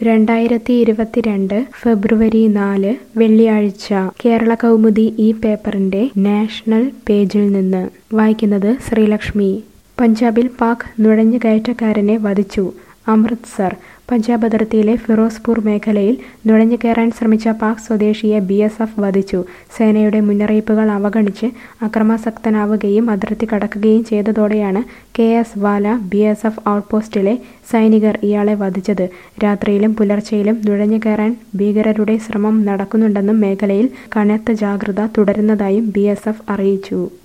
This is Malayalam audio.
രണ്ടായിരത്തി ഇരുപത്തിരണ്ട് ഫെബ്രുവരി നാല് വെള്ളിയാഴ്ച കേരള കൗമുദി ഈ പേപ്പറിന്റെ നാഷണൽ പേജിൽ നിന്ന് വായിക്കുന്നത് ശ്രീലക്ഷ്മി പഞ്ചാബിൽ പാക് നുഴഞ്ഞുകയറ്റക്കാരനെ വധിച്ചു അമൃത്സർ പഞ്ചാബ് അതിർത്തിയിലെ ഫിറോസ്പൂർ മേഖലയിൽ നുഴഞ്ഞുകയറാൻ ശ്രമിച്ച പാക് സ്വദേശിയെ ബി എസ് എഫ് വധിച്ചു സേനയുടെ മുന്നറിയിപ്പുകൾ അവഗണിച്ച് അക്രമാസക്തനാവുകയും അതിർത്തി കടക്കുകയും ചെയ്തതോടെയാണ് K S Wala B S F ഔട്ട്പോസ്റ്റിലെ സൈനികർ ഇയാളെ വധിച്ചത് രാത്രിയിലും പുലർച്ചെയിലും നുഴഞ്ഞുകയറാൻ ഭീകരരുടെ ശ്രമം നടക്കുന്നുണ്ടെന്നും മേഖലയിൽ കനത്ത ജാഗ്രത തുടരുന്നതായും ബി അറിയിച്ചു